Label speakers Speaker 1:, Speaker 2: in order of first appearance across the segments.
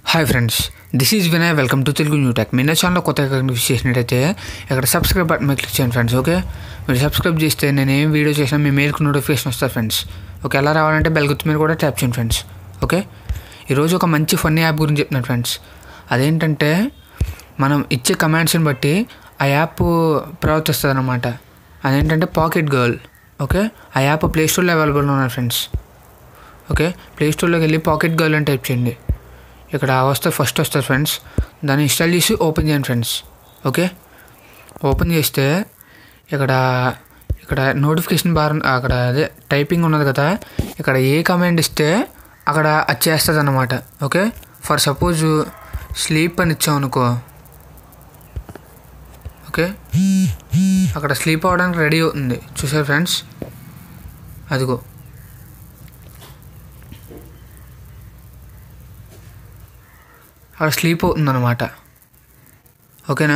Speaker 1: hi friends this is Vinay welcome to Telugu new tech మీ ఛానల్లో కొత్తగా కనిపిస్ చేసినట్టయితే ఇక్కడ సబ్స్క్రైబ్ బటన్ మీద క్లిక్ చేయండి ఫ్రెండ్స్ ఓకే మీరు సబ్స్క్రైబ్ చేస్తే నేను ఏం వీడియో చేసినా మీ మెయిల్కి నోటిఫికేషన్ వస్తుంది ఫ్రెండ్స్ ఓకే ఎలా రావాలంటే బెల్ గుర్తు మీద కూడా ట్యాప్ చేయండి ఫ్రెండ్స్ ఓకే ఈరోజు ఒక మంచి ఫన్నీ యాప్ గురించి చెప్తున్నాను ఫ్రెండ్స్ అదేంటంటే మనం ఇచ్చే కమాండ్స్ని బట్టి ఆ యాప్ ప్రవర్తిస్తుంది అనమాట అదేంటంటే పాకెట్ గర్ల్ ఓకే ఆ యాప్ ప్లే స్టోర్లో అవైలబుల్ ఉన్నాయి ఫ్రెండ్స్ ఓకే ప్లే స్టోర్లోకి వెళ్ళి పాకెట్ గర్ల్ అని టైప్ చేయండి ఇక్కడ వస్తే ఫస్ట్ వస్తుంది ఫ్రెండ్స్ దాన్ని ఇన్స్టాల్ చేసి ఓపెన్ చేయండి ఫ్రెండ్స్ ఓకే ఓపెన్ చేస్తే ఇక్కడ ఇక్కడ నోటిఫికేషన్ బార్ అక్కడ అదే టైపింగ్ ఉన్నది కదా ఇక్కడ ఏ కమాండ్ ఇస్తే అక్కడ అది చేస్తుంది అనమాట ఓకే ఫర్ సపోజ్ స్లీప్ అని ఇచ్చాం అనుకో ఓకే అక్కడ స్లీప్ అవ్వడానికి రెడీ అవుతుంది చూసారు ఫ్రెండ్స్ అదిగో అక్కడ స్లీప్ అవుతుందన్నమాట ఓకేనా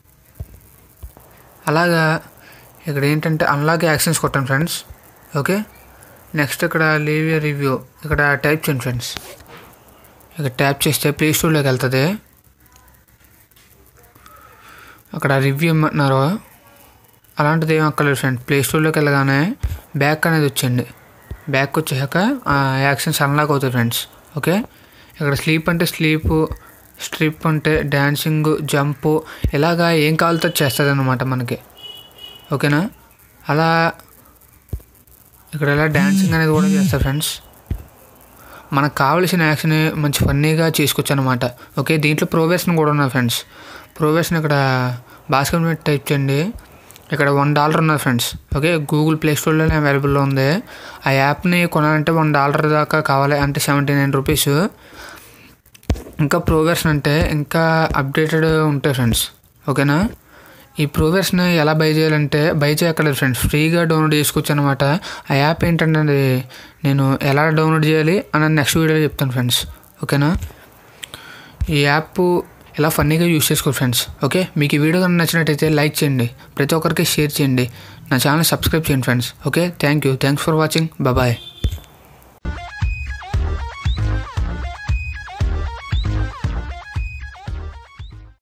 Speaker 1: అలాగా ఇక్కడ ఏంటంటే అన్లాక్ యాక్షన్స్ కొట్టండి ఫ్రెండ్స్ ఓకే నెక్స్ట్ ఇక్కడ లీవ్ యర్ రివ్యూ ఇక్కడ టైప్ చేయండి ఫ్రెండ్స్ ఇక్కడ ట్యాప్ చేస్తే ప్లే స్టోర్లోకి వెళ్తుంది అక్కడ రివ్యూ ఇమ్మంటున్నారు అలాంటిది ఏం అక్కర్లేదు ఫ్రెండ్ ప్లే స్టోర్లోకి వెళ్ళగానే బ్యాక్ అనేది వచ్చింది బ్యాక్ వచ్చాక యాక్షన్స్ అన్లాక్ అవుతాయి ఫ్రెండ్స్ ఓకే ఇక్కడ స్లీప్ అంటే స్లీప్ స్ట్రిప్ అంటే డ్యాన్సింగ్ జంప్ ఇలాగా ఏం కావాలితో చేస్తుంది అనమాట మనకి ఓకేనా అలా ఇక్కడ ఎలా డ్యాన్సింగ్ అనేది కూడా చేస్తారు ఫ్రెండ్స్ మనకు కావలసిన యాక్షన్ మంచి ఫన్నీగా చేసుకోవచ్చు అనమాట ఓకే దీంట్లో ప్రోవేషన్ కూడా ఉన్నాయి ఫ్రెండ్స్ ప్రోవేషన్ ఇక్కడ బాస్కెట్ మీద టైప్ చేయండి ఇక్కడ వన్ డాలర్ ఉన్నది ఫ్రెండ్స్ ఓకే గూగుల్ ప్లే స్టోర్లోనే అవైలబుల్లో ఉంది ఆ యాప్ని కొనాలంటే వన్ డాలర్ దాకా కావాలి అంటే సెవెంటీ నైన్ రూపీస్ ఇంకా ప్రోవర్షన్ అంటే ఇంకా అప్డేటెడ్ ఉంటాయి ఫ్రెండ్స్ ఓకేనా ఈ ప్రోవర్స్ని ఎలా బై చేయాలంటే బై చేయక్కర్లేదు ఫ్రెండ్స్ ఫ్రీగా డౌన్లోడ్ చేసుకోవచ్చు అనమాట ఆ యాప్ ఏంటంటే అది నేను ఎలా డౌన్లోడ్ చేయాలి అని నెక్స్ట్ వీడియోలో చెప్తాను ఫ్రెండ్స్ ఓకేనా ఈ యాప్ ఎలా ఫన్నీగా యూస్ చేసుకో ఫ్రెండ్స్ ఓకే మీకు ఈ వీడియో కనుక నచ్చినట్టయితే లైక్ చేయండి ప్రతి ఒక్కరికి షేర్ చేయండి నా ఛానల్ సబ్స్క్రైబ్ చేయండి friends okay thank you thanks for watching bye